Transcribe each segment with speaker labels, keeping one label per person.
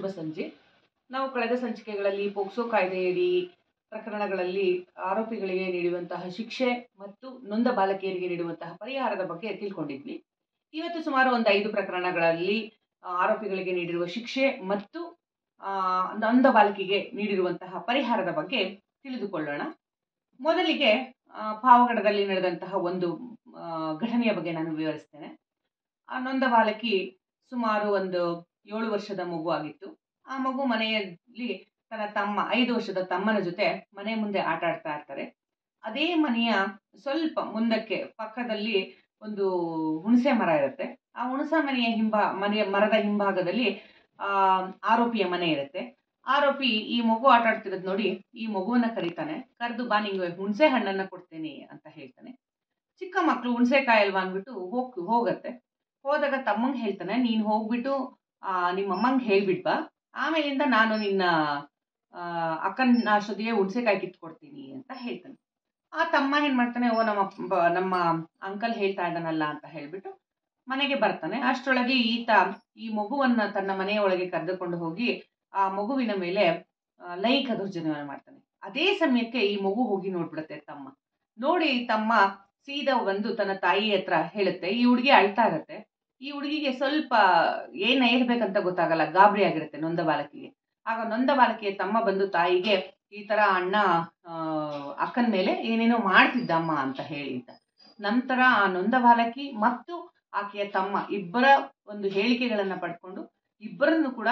Speaker 1: ಶುಭ ಸಂಜೆ ನಾವು ಕಳೆದ ಸಂಚಿಕೆಗಳಲ್ಲಿ ಪೋಕ್ಸೋ ಕಾಯ್ದೆಯಡಿ ಪ್ರಕರಣಗಳಲ್ಲಿ ಆರೋಪಿಗಳಿಗೆ ನೀಡುವಂತಹ ಶಿಕ್ಷೆ ಮತ್ತು ನೊಂದ ಬಾಲಕಿಯರಿಗೆ ನೀಡುವಂತಹ ಪರಿಹಾರದ ಬಗ್ಗೆ ತಿಳ್ಕೊಂಡಿದ್ವಿ ಇವತ್ತು ಸುಮಾರು ಒಂದು ಐದು ಪ್ರಕರಣಗಳಲ್ಲಿ ಆ, ಆರೋಪಿಗಳಿಗೆ ನೀಡಿರುವ ಶಿಕ್ಷೆ ಮತ್ತು ಆ, ನೊಂದ ಬಾಲಕಿಗೆ ನೀಡಿರುವಂತಹ ಪರಿಹಾರದ ಬಗ್ಗೆ ತಿಳಿದುಕೊಳ್ಳೋಣ ಮೊದಲಿಗೆ ಆ, ಪಾವಗಡದಲ್ಲಿ ನಡೆದಂತಹ ಒಂದು ಆ, ಘಟನೆಯ ಬಗ್ಗೆ ನಾನು ವಿವರಿಸ್ತೇನೆ ಆ ನೊಂದ ಬಾಲಕಿ ಸುಮಾರು ಒಂದು ಏಳು ವರ್ಷದ ಮಗು ಆಗಿತ್ತು ಆ ಮಗು ಮನೆಯಲ್ಲಿ ತನ್ನ ತಮ್ಮ ಐದು ವರ್ಷದ ತಮ್ಮನ ಜೊತೆ ಮನೆ ಮುಂದೆ ಆಟ ಆಡ್ತಾ ಇರ್ತಾರೆ ಅದೇ ಮನೆಯ ಸ್ವಲ್ಪ ಮುಂದಕ್ಕೆ ಪಕ್ಕದಲ್ಲಿ ಒಂದು ಹುಣಸೆ ಮರ ಇರುತ್ತೆ ಆ ಹುಣಸೆ ಮನೆಯ ಹಿಂಭಾ ಮನೆಯ ಮರದ ಹಿಂಭಾಗದಲ್ಲಿ ಆ ಆರೋಪಿಯ ಮನೆ ಇರುತ್ತೆ ಆರೋಪಿ ಈ ಮಗು ಆಟ ಆಡ್ತಿರೋದು ನೋಡಿ ಈ ಮಗುವನ್ನ ಕರೀತಾನೆ ಕರೆದು ಬಾ ನಿಂಗೆ ಹುಣಸೆ ಹಣ್ಣನ್ನ ಕೊಡ್ತೇನೆ ಅಂತ ಹೇಳ್ತಾನೆ ಚಿಕ್ಕ ಮಕ್ಕಳು ಹುಣಸೆಕಾಯಿ ಅಲ್ವಾ ಅಂದ್ಬಿಟ್ಟು ಹೋಗ್ ಹೋಗತ್ತೆ ಹೋದಾಗ ತಮ್ಮಂಗೆ ಹೇಳ್ತಾನೆ ನೀನು ಹೋಗ್ಬಿಟ್ಟು ಆ, ನಿಮ್ಮ ಅಮ್ಮಂಗೆ ಹೇಳ್ಬಿಟ್ಬಾ ಆಮೇಲಿಂದ ನಾನು ನಿನ್ನ ಆ, ಅಕ್ಕನ ಅಷ್ಟೊತ್ತಿಗೆ ಹುಣಸೆಕಾಯಿ ಕಿತ್ಕೊಡ್ತೀನಿ ಅಂತ ಹೇಳ್ತಾನೆ ಆ ತಮ್ಮ ಏನ್ ಮಾಡ್ತಾನೆ ಓ ನಮ್ಮ ಅಪ್ಪ- ನಮ್ಮ ಅಂಕಲ್ ಹೇಳ್ತಾ ಇದ್ದಾನಲ್ಲ ಅಂತ ಹೇಳ್ಬಿಟ್ಟು ಮನೆಗೆ ಬರ್ತಾನೆ ಅಷ್ಟರೊಳಗೆ ಈತ ಈ ಮಗುವನ್ನ ತನ್ನ ಮನೆಯ ಒಳಗೆ ಕರೆದುಕೊಂಡು ಹೋಗಿ ಆ ಮಗುವಿನ ಮೇಲೆ ಆ, ಲೈಂಗಿಕ ದೌರ್ಜನ್ಯವನ್ನು ಮಾಡ್ತಾನೆ ಅದೇ ಸಮಯಕ್ಕೆ ಈ ಮಗು ಹೋಗಿ ನೋಡ್ಬಿಡುತ್ತೆ ತಮ್ಮ ನೋಡಿ ತಮ್ಮ ಸೀದಾ ಬಂದು ತನ್ನ ತಾಯಿ ಹತ್ರ ಹೇಳುತ್ತೆ ಈ ಹುಡುಗಿ ಅಳ್ತಾ ಇರತ್ತೆ ಈ ಹುಡುಗಿಗೆ ಸ್ವಲ್ಪ ಏನ್ ಹೇಳ್ಬೇಕಂತ ಗೊತ್ತಾಗಲ್ಲ ಗಾಬರಿ ಆಗಿರುತ್ತೆ ನೊಂದ ಬಾಲಕಿಗೆ ಆಗ ನೊಂದ ಬಾಲಕಿಯ ತಮ್ಮ ಬಂದು ತಾಯಿಗೆ ಈ ತರ ಅಣ್ಣ ಆ, ಅಕ್ಕನ ಮೇಲೆ ಏನೇನೋ ಮಾಡ್ತಿದ್ದಮ್ಮ ಅಂತ ಹೇಳಿ ಅಂತ ನಂತರ ಆ ನೊಂದ ಬಾಲಕಿ ಮತ್ತು ಆಕೆಯ ತಮ್ಮ ಇಬ್ಬರ ಒಂದು ಹೇಳಿಕೆಗಳನ್ನ ಪಡ್ಕೊಂಡು ಇಬ್ಬರನ್ನು ಕೂಡ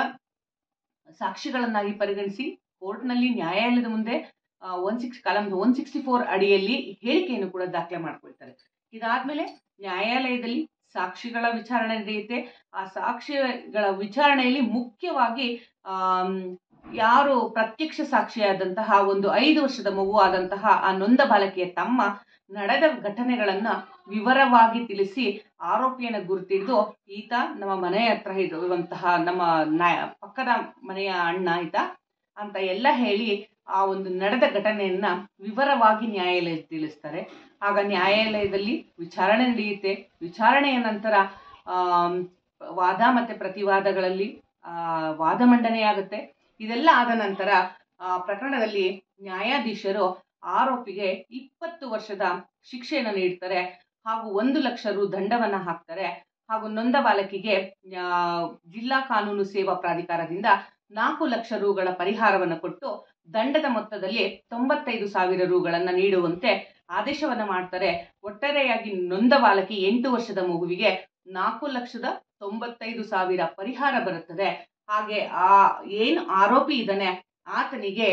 Speaker 1: ಸಾಕ್ಷಿಗಳನ್ನಾಗಿ ಪರಿಗಣಿಸಿ ಕೋರ್ಟ್ನಲ್ಲಿ ನ್ಯಾಯಾಲಯದ ಮುಂದೆ ಒನ್ ಸಿಕ್ಸ್ ಕಲಂ ಒನ್ ಸಿಕ್ಸ್ಟಿ ಫೋರ್ ಅಡಿಯಲ್ಲಿ ಹೇಳಿಕೆಯನ್ನು ಕೂಡ ದಾಖಲೆ ಮಾಡ್ಕೊಳ್ತಾರೆ ಇದಾದ್ಮೇಲೆ ನ್ಯಾಯಾಲಯದಲ್ಲಿ ಸಾಕ್ಷಿಗಳ ವಿಚಾರಣೆ ನಡೆಯುತ್ತೆ ಆ ಸಾಕ್ಷಿಗಳ ವಿಚಾರಣೆಯಲ್ಲಿ ಮುಖ್ಯವಾಗಿ ಆಮ್, ಯಾರು ಪ್ರತ್ಯಕ್ಷ ಸಾಕ್ಷಿಯಾದಂತಹ ಒಂದು ಐದು ವರ್ಷದ ಮಗು ಆದಂತಹ ಆ ನೊಂದ ಬಾಲಕಿಯ ತಮ್ಮ ನಡೆದ ಘಟನೆಗಳನ್ನ ವಿವರವಾಗಿ ತಿಳಿಸಿ ಆರೋಪಿಯನ್ನ ಗುರುತಿಡಿದು ಈತ ನಮ್ಮ ಮನೆಯ ಹತ್ರ ಇರುವಂತಹ ನಮ್ಮ ನ- ಪಕ್ಕದ ಮನೆಯ ಅಣ್ಣ ಈತ ಅಂತ ಎಲ್ಲ ಹೇಳಿ ಆ ಒಂದು ನಡೆದ ಘಟನೆಯನ್ನ ವಿವರವಾಗಿ ನ್ಯಾಯಾಲಯ ತಿಳಿಸ್ತಾರೆ ಆಗ ನ್ಯಾಯಾಲಯದಲ್ಲಿ ವಿಚಾರಣೆ ನಡೆಯುತ್ತೆ ವಿಚಾರಣೆಯ ನಂತರ ಆಮ್, ವಾದ ಮತ್ತೆ ಪ್ರತಿವಾದಗಳಲ್ಲಿ ಆ, ವಾದ ಮಂಡನೆಯಾಗುತ್ತೆ ಇದೆಲ್ಲ ಆದ ನಂತರ ಆ ಪ್ರಕರಣದಲ್ಲಿ ನ್ಯಾಯಾಧೀಶರು ಆರೋಪಿಗೆ ಇಪ್ಪತ್ತು ವರ್ಷದ ಶಿಕ್ಷೆಯನ್ನು ನೀಡ್ತಾರೆ ಹಾಗೂ ಒಂದು ಲಕ್ಷ ರು ದಂಡವನ್ನ ಹಾಕ್ತಾರೆ ಹಾಗೂ ನೊಂದ ಬಾಲಕಿಗೆ ಆ, ಜಿಲ್ಲಾ ಕಾನೂನು ಸೇವಾ ಪ್ರಾಧಿಕಾರದಿಂದ ನಾಲ್ಕು ಲಕ್ಷ ರುಗಳ ಪರಿಹಾರವನ್ನು ಕೊಟ್ಟು ದಂಡದ ಮೊತ್ತದಲ್ಲಿ ತೊಂಬತ್ತೈದು ಸಾವಿರ ರುಗಳನ್ನ ನೀಡುವಂತೆ ಆದೇಶವನ್ನ ಮಾಡ್ತಾರೆ ಒಟ್ಟಾರೆಯಾಗಿ ನೊಂದ ಬಾಲಕಿ ಎಂಟು ವರ್ಷದ ಮಗುವಿಗೆ ನಾಲ್ಕು ಲಕ್ಷದ ತೊಂಬತ್ತೈದು ಸಾವಿರ ಪರಿಹಾರ ಬರುತ್ತದೆ ಹಾಗೆ ಆ ಏನು ಆರೋಪಿ ಇದ್ದಾನೆ ಆತನಿಗೆ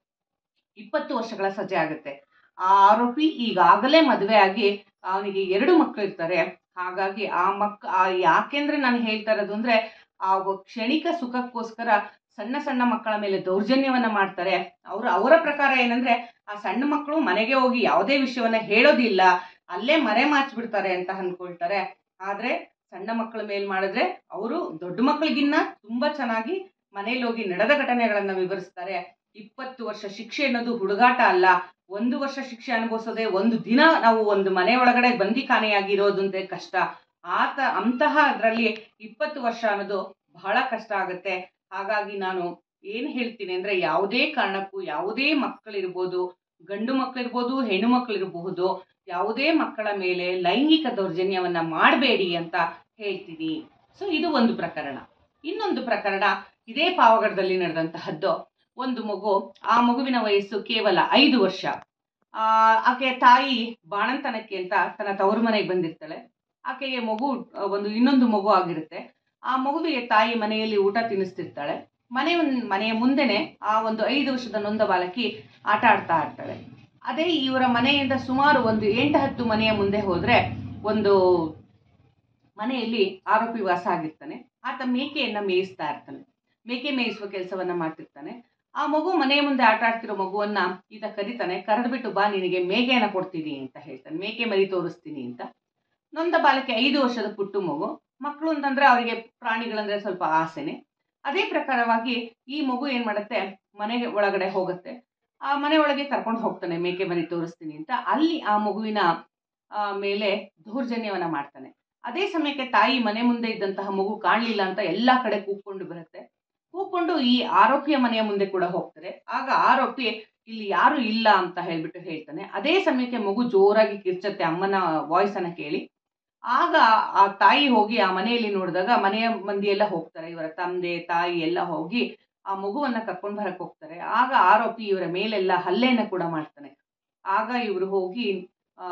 Speaker 1: ಇಪ್ಪತ್ತು ವರ್ಷಗಳ ಸಜೆ ಆಗುತ್ತೆ ಆ ಆರೋಪಿ ಈಗಾಗಲೇ ಮದುವೆ ಆಗಿ ಅವನಿಗೆ ಎರಡು ಮಕ್ಕಳು ಇರ್ತಾರೆ ಹಾಗಾಗಿ ಆ ಮಕ್ ಆ ಯಾಕೆಂದ್ರೆ ನಾನು ಹೇಳ್ತಾ ಇರೋದು ಅಂದ್ರೆ ಆ ಒ- ಕ್ಷಣಿಕ ಸುಖಕ್ಕೋಸ್ಕರ ಸಣ್ಣ ಸಣ್ಣ ಮಕ್ಕಳ ಮೇಲೆ ದೌರ್ಜನ್ಯವನ್ನ ಮಾಡ್ತಾರೆ ಅವರು ಅವರ ಪ್ರಕಾರ ಏನಂದ್ರೆ ಆ ಸಣ್ಣ ಮಕ್ಕಳು ಮನೆಗೆ ಹೋಗಿ ಯಾವುದೇ ವಿಷಯವನ್ನ ಹೇಳೋದಿಲ್ಲ ಅಲ್ಲೇ ಮರೆ ಮಾಚ್ಬಿಡ್ತಾರೆ ಅಂತ ಅನ್ಕೊಳ್ತಾರೆ ಆದ್ರೆ ಸಣ್ಣ ಮಕ್ಕಳ ಮೇಲ್ ಮಾಡಿದ್ರೆ ಅವರು ದೊಡ್ಡ ಮಕ್ಕಳಿಗಿನ್ನ ತುಂಬಾ ಚೆನ್ನಾಗಿ ಮನೇಲಿ ಹೋಗಿ ನಡೆದ ಘಟನೆಗಳನ್ನ ವಿವರಿಸ್ತಾರೆ ಇಪ್ಪತ್ತು ವರ್ಷ ಶಿಕ್ಷೆ ಅನ್ನೋದು ಹುಡುಗಾಟ ಅಲ್ಲ ಒಂದು ವರ್ಷ ಶಿಕ್ಷೆ ಅನುಭವಿಸೋದೇ ಒಂದು ದಿನ ನಾವು ಒಂದು ಮನೆ ಒಳಗಡೆ ಬಂದಿಖಾನೆಯಾಗಿರೋದಂತೆ ಕಷ್ಟ ಆತ ಅಂತಹ ಅದರಲ್ಲಿ ಇಪ್ಪತ್ತು ವರ್ಷ ಅನ್ನೋದು ಬಹಳ ಕಷ್ಟ ಆಗುತ್ತೆ ಹಾಗಾಗಿ ನಾನು ಏನ್ ಹೇಳ್ತೀನಿ ಅಂದ್ರೆ ಯಾವುದೇ ಕಾರಣಕ್ಕೂ ಯಾವುದೇ ಮಕ್ಕಳಿರ್ಬೋದು ಗಂಡು ಮಕ್ಕಳಿರ್ಬೋದು ಹೆಣ್ಣು ಮಕ್ಕಳಿರಬಹುದು ಯಾವುದೇ ಮಕ್ಕಳ ಮೇಲೆ ಲೈಂಗಿಕ ದೌರ್ಜನ್ಯವನ್ನ ಮಾಡಬೇಡಿ ಅಂತ ಹೇಳ್ತೀನಿ ಸೊ ಇದು ಒಂದು ಪ್ರಕರಣ ಇನ್ನೊಂದು ಪ್ರಕರಣ ಇದೇ ಪಾವಗಡದಲ್ಲಿ ನಡೆದಂತಹದ್ದು ಒಂದು ಮಗು ಆ ಮಗುವಿನ ವಯಸ್ಸು ಕೇವಲ ಐದು ವರ್ಷ ಆ ಆಕೆಯ ತಾಯಿ ಬಾಣಂತನಕ್ಕೆ ಅಂತ ತನ್ನ ತವರು ಮನೆಗೆ ಬಂದಿರ್ತಾಳೆ ಆಕೆಗೆ ಮಗು ಆ, ಒಂದು ಇನ್ನೊಂದು ಮಗು ಆಗಿರುತ್ತೆ ಆ ಮಗುವಿಗೆ ತಾಯಿ ಮನೆಯಲ್ಲಿ ಊಟ ತಿನ್ನಿಸ್ತಿರ್ತಾಳೆ ಮನೆ ಮನೆಯ ಮುಂದೆನೆ ಆ ಒಂದು ಐದು ವರ್ಷದ ನೊಂದ ಬಾಲಕಿ ಆಟ ಆಡ್ತಾ ಇರ್ತಾಳೆ ಅದೇ ಇವರ ಮನೆಯಿಂದ ಸುಮಾರು ಒಂದು ಎಂಟು ಹತ್ತು ಮನೆಯ ಮುಂದೆ ಹೋದ್ರೆ ಒಂದು ಮನೆಯಲ್ಲಿ ಆರೋಪಿ ವಾಸ ಆಗಿರ್ತಾನೆ ಆತ ಮೇಕೆಯನ್ನ ಮೇಯಿಸ್ತಾ ಇರ್ತಾನೆ ಮೇಕೆ ಮೇಯಿಸುವ ಕೆಲಸವನ್ನ ಮಾಡ್ತಿರ್ತಾನೆ ಆ ಮಗು ಮನೆಯ ಮುಂದೆ ಆಟ ಆಡ್ತಿರೋ ಮಗುವನ್ನ ಈತ ಕರೀತಾನೆ ಕರೆದ್ಬಿಟ್ಟು ಬಾ ನಿನಗೆ ಮೇಕೆಯನ್ನ ಕೊಡ್ತೀನಿ ಅಂತ ಹೇಳ್ತಾನೆ ಮೇಕೆ ಮರಿ ತೋರಿಸ್ತೀನಿ ಅಂತ ನೊಂದ ಬಾಲಕ್ಕೆ ಐದು ವರ್ಷದ ಪುಟ್ಟು ಮಗು ಮಕ್ಕಳು ಅಂತಂದ್ರೆ ಅವರಿಗೆ ಪ್ರಾಣಿಗಳಂದ್ರೆ ಸ್ವಲ್ಪ ಆಸೆನೆ ಅದೇ ಪ್ರಕಾರವಾಗಿ ಈ ಮಗು ಏನ್ ಮಾಡುತ್ತೆ ಮನೆಗೆ ಒಳಗಡೆ ಹೋಗುತ್ತೆ ಆ ಮನೆ ಒಳಗೆ ಕರ್ಕೊಂಡು ಹೋಗ್ತಾನೆ ಮೇಕೆ ಮರಿ ತೋರಿಸ್ತೀನಿ ಅಂತ ಅಲ್ಲಿ ಆ ಮಗುವಿನ ಆ, ಮೇಲೆ ದೌರ್ಜನ್ಯವನ್ನ ಮಾಡ್ತಾನೆ ಅದೇ ಸಮಯಕ್ಕೆ ತಾಯಿ ಮನೆ ಮುಂದೆ ಇದ್ದಂತಹ ಮಗು ಕಾಣಲಿಲ್ಲ ಅಂತ ಎಲ್ಲಾ ಕಡೆ ಕೂಗ್ಕೊಂಡು ಬರುತ್ತೆ ಕೂತ್ಕೊಂಡು ಈ ಆರೋಪಿಯ ಮನೆಯ ಮುಂದೆ ಕೂಡ ಹೋಗ್ತಾರೆ ಆಗ ಆರೋಪಿ ಇಲ್ಲಿ ಯಾರು ಇಲ್ಲ ಅಂತ ಹೇಳ್ಬಿಟ್ಟು ಹೇಳ್ತಾನೆ ಅದೇ ಸಮಯಕ್ಕೆ ಮಗು ಜೋರಾಗಿ ಕಿರ್ಚತ್ತೆ ಅಮ್ಮನ ವಾಯ್ಸ್ ಅನ್ನ ಕೇಳಿ ಆಗ ಆ ತಾಯಿ ಹೋಗಿ ಆ ಮನೆಯಲ್ಲಿ ನೋಡಿದಾಗ ಮನೆಯ ಮಂದಿ ಎಲ್ಲ ಹೋಗ್ತಾರೆ ಇವರ ತಂದೆ ತಾಯಿ ಎಲ್ಲ ಹೋಗಿ ಆ ಮಗುವನ್ನ ಕರ್ಕೊಂಡು ಬರಕ್ ಹೋಗ್ತಾರೆ ಆಗ ಆರೋಪಿ ಇವರ ಮೇಲೆಲ್ಲ ಹಲ್ಲೆಯನ್ನ ಕೂಡ ಮಾಡ್ತಾನೆ ಆಗ ಇವರು ಹೋಗಿ ಆ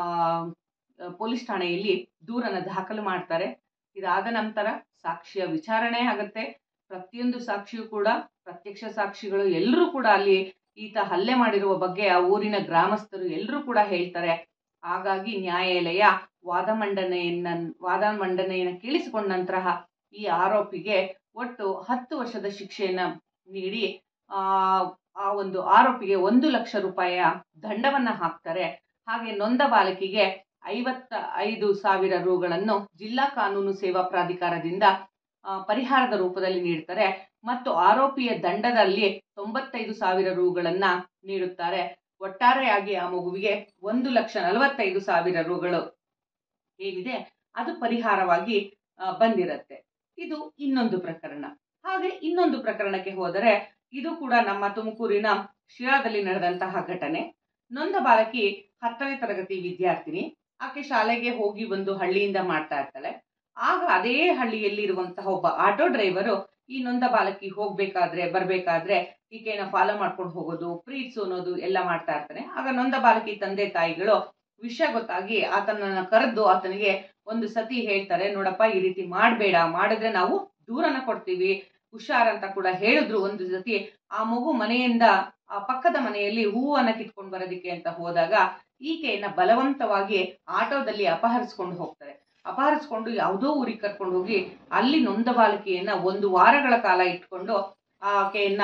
Speaker 1: ಪೊಲೀಸ್ ಠಾಣೆಯಲ್ಲಿ ದೂರನ್ನ ದಾಖಲು ಮಾಡ್ತಾರೆ ಇದಾದ ನಂತರ ಸಾಕ್ಷಿಯ ವಿಚಾರಣೆ ಆಗುತ್ತೆ ಪ್ರತಿಯೊಂದು ಸಾಕ್ಷಿಯೂ ಕೂಡ ಪ್ರತ್ಯಕ್ಷ ಸಾಕ್ಷಿಗಳು ಎಲ್ಲರೂ ಕೂಡ ಅಲ್ಲಿ ಈತ ಹಲ್ಲೆ ಮಾಡಿರುವ ಬಗ್ಗೆ ಆ ಊರಿನ ಗ್ರಾಮಸ್ಥರು ಎಲ್ಲರೂ ಕೂಡ ಹೇಳ್ತಾರೆ ಹಾಗಾಗಿ ನ್ಯಾಯಾಲಯ ವಾದ ಮಂಡನೆಯನ್ನ ವಾದ ಮಂಡನೆಯನ್ನ ಕೇಳಿಸಿಕೊಂಡ ನಂತರ ಈ ಆರೋಪಿಗೆ ಒಟ್ಟು ಹತ್ತು ವರ್ಷದ ಶಿಕ್ಷೆಯನ್ನ ನೀಡಿ ಆ ಆ ಒಂದು ಆರೋಪಿಗೆ ಒಂದು ಲಕ್ಷ ರೂಪಾಯಿಯ ದಂಡವನ್ನ ಹಾಕ್ತಾರೆ ಹಾಗೆ ನೊಂದ ಬಾಲಕಿಗೆ ಐವತ್ತ ಐದು ಸಾವಿರ ರುಗಳನ್ನು ಜಿಲ್ಲಾ ಕಾನೂನು ಸೇವಾ ಪ್ರಾಧಿಕಾರದಿಂದ ಆ, ಪರಿಹಾರದ ರೂಪದಲ್ಲಿ ನೀಡ್ತಾರೆ ಮತ್ತು ಆರೋಪಿಯ ದಂಡದಲ್ಲಿ ತೊಂಬತ್ತೈದು ಸಾವಿರ ರುಗಳನ್ನ ನೀಡುತ್ತಾರೆ ಒಟ್ಟಾರೆಯಾಗಿ ಆ ಮಗುವಿಗೆ ಒಂದು ಲಕ್ಷ ನಲವತ್ತೈದು ಸಾವಿರ ರುಗಳು ಏನಿದೆ ಅದು ಪರಿಹಾರವಾಗಿ ಆ, ಬಂದಿರತ್ತೆ ಇದು ಇನ್ನೊಂದು ಪ್ರಕರಣ ಹಾಗೆ ಇನ್ನೊಂದು ಪ್ರಕರಣಕ್ಕೆ ಹೋದರೆ ಇದು ಕೂಡ ನಮ್ಮ ತುಮಕೂರಿನ ಶಿರಾದಲ್ಲಿ ನಡೆದಂತಹ ಘಟನೆ ನೊಂದ ಬಾಲಕಿ ಹತ್ತನೇ ತರಗತಿ ವಿದ್ಯಾರ್ಥಿನಿ ಆಕೆ ಶಾಲೆಗೆ ಹೋಗಿ ಒಂದು ಹಳ್ಳಿಯಿಂದ ಮಾಡ್ತಾ ಇರ್ತಾಳೆ ಆಗ ಅದೇ ಹಳ್ಳಿಯಲ್ಲಿ ಇರುವಂತಹ ಒಬ್ಬ ಆಟೋ ಡ್ರೈವರು ಈ ನೊಂದ ಬಾಲಕಿ ಹೋಗ್ಬೇಕಾದ್ರೆ ಬರ್ಬೇಕಾದ್ರೆ ಈಕೆನ ಫಾಲೋ ಮಾಡ್ಕೊಂಡು ಹೋಗೋದು ಪ್ರೀತ್ಸು ಅನ್ನೋದು ಎಲ್ಲ ಮಾಡ್ತಾ ಇರ್ತಾನೆ ಆಗ ನೊಂದ ಬಾಲಕಿ ತಂದೆ ತಾಯಿಗಳು ವಿಷಯ ಗೊತ್ತಾಗಿ ಆತನನ್ನ ಕರೆದು ಆತನಿಗೆ ಒಂದು ಸತಿ ಹೇಳ್ತಾರೆ ನೋಡಪ್ಪ ಈ ರೀತಿ ಮಾಡಬೇಡ ಮಾಡಿದ್ರೆ ನಾವು ದೂರನ ಕೊಡ್ತೀವಿ ಹುಷಾರ್ ಅಂತ ಕೂಡ ಹೇಳಿದ್ರು ಒಂದು ಸತಿ ಆ ಮಗು ಮನೆಯಿಂದ ಆ ಪಕ್ಕದ ಮನೆಯಲ್ಲಿ ಹೂವನ್ನ ಕಿತ್ಕೊಂಡು ಬರೋದಿಕ್ಕೆ ಅಂತ ಹೋದಾಗ ಈಕೆಯನ್ನ ಬಲವಂತವಾಗಿ ಆಟೋದಲ್ಲಿ ಅಪಹರಿಸ್ಕೊಂಡು ಹೋಗ್ತಾರೆ ಅಪಹರಿಸ್ಕೊಂಡು ಯಾವುದೋ ಊರಿಗೆ ಕರ್ಕೊಂಡು ಹೋಗಿ ಅಲ್ಲಿ ನೊಂದ ಬಾಲಕಿಯನ್ನ ಒಂದು ವಾರಗಳ ಕಾಲ ಇಟ್ಕೊಂಡು ಆಕೆಯನ್ನ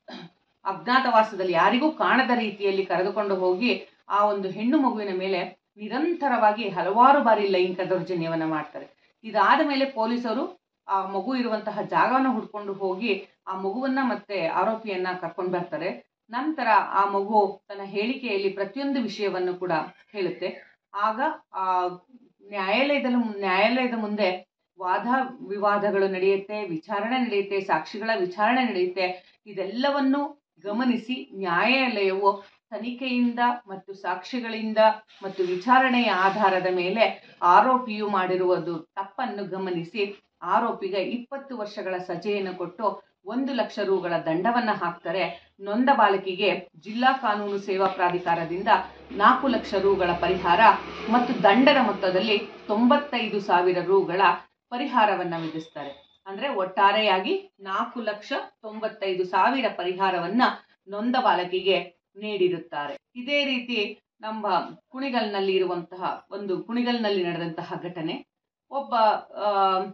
Speaker 1: ಅಜ್ಞಾತವಾಸದಲ್ಲಿ ಯಾರಿಗೂ ಕಾಣದ ರೀತಿಯಲ್ಲಿ ಕರೆದುಕೊಂಡು ಹೋಗಿ ಆ ಒಂದು ಹೆಣ್ಣು ಮಗುವಿನ ಮೇಲೆ ನಿರಂತರವಾಗಿ ಹಲವಾರು ಬಾರಿ ಲೈಂಗಿಕ ದೌರ್ಜನ್ಯವನ್ನ ಮಾಡ್ತಾರೆ ಇದಾದ ಮೇಲೆ ಪೊಲೀಸರು ಆ ಮಗು ಇರುವಂತಹ ಜಾಗವನ್ನು ಹುಡ್ಕೊಂಡು ಹೋಗಿ ಆ ಮಗುವನ್ನ ಮತ್ತೆ ಆರೋಪಿಯನ್ನ ಕರ್ಕೊಂಡು ಬರ್ತಾರೆ ನಂತರ ಆ ಮಗು ತನ್ನ ಹೇಳಿಕೆಯಲ್ಲಿ ಪ್ರತಿಯೊಂದು ವಿಷಯವನ್ನು ಕೂಡ ಹೇಳುತ್ತೆ ಆಗ ಆ ನ್ಯಾಯಾಲಯದಲ್ಲಿ ನ್ಯಾಯಾಲಯದ ಮುಂದೆ ವಾದ ವಿವಾದಗಳು ನಡೆಯುತ್ತೆ ವಿಚಾರಣೆ ನಡೆಯುತ್ತೆ ಸಾಕ್ಷಿಗಳ ವಿಚಾರಣೆ ನಡೆಯುತ್ತೆ ಇದೆಲ್ಲವನ್ನು ಗಮನಿಸಿ ನ್ಯಾಯಾಲಯವು ತನಿಖೆಯಿಂದ ಮತ್ತು ಸಾಕ್ಷಿಗಳಿಂದ ಮತ್ತು ವಿಚಾರಣೆಯ ಆಧಾರದ ಮೇಲೆ ಆರೋಪಿಯು ಮಾಡಿರುವುದು ತಪ್ಪನ್ನು ಗಮನಿಸಿ ಆರೋಪಿಗೆ ಇಪ್ಪತ್ತು ವರ್ಷಗಳ ಸಜೆಯನ್ನು ಕೊಟ್ಟು ಒಂದು ಲಕ್ಷ ರುಗಳ ದಂಡವನ್ನ ಹಾಕ್ತಾರೆ ನೊಂದ ಬಾಲಕಿಗೆ ಜಿಲ್ಲಾ ಕಾನೂನು ಸೇವಾ ಪ್ರಾಧಿಕಾರದಿಂದ ನಾಲ್ಕು ಲಕ್ಷ ರುಗಳ ಪರಿಹಾರ ಮತ್ತು ದಂಡದ ಮೊತ್ತದಲ್ಲಿ ತೊಂಬತ್ತೈದು ಸಾವಿರ ರುಗಳ ಪರಿಹಾರವನ್ನ ವಿಧಿಸ್ತಾರೆ ಅಂದ್ರೆ ಒಟ್ಟಾರೆಯಾಗಿ ನಾಲ್ಕು ಲಕ್ಷ ತೊಂಬತ್ತೈದು ಸಾವಿರ ಪರಿಹಾರವನ್ನ ನೊಂದ ಬಾಲಕಿಗೆ ನೀಡಿರುತ್ತಾರೆ ಇದೇ ರೀತಿ ನಮ್ಮ ಕುಣಿಗಲ್ನಲ್ಲಿ ಇರುವಂತಹ ಒಂದು ಕುಣಿಗಲ್ನಲ್ಲಿ ನಡೆದಂತಹ ಘಟನೆ ಒಬ್ಬ ಆ,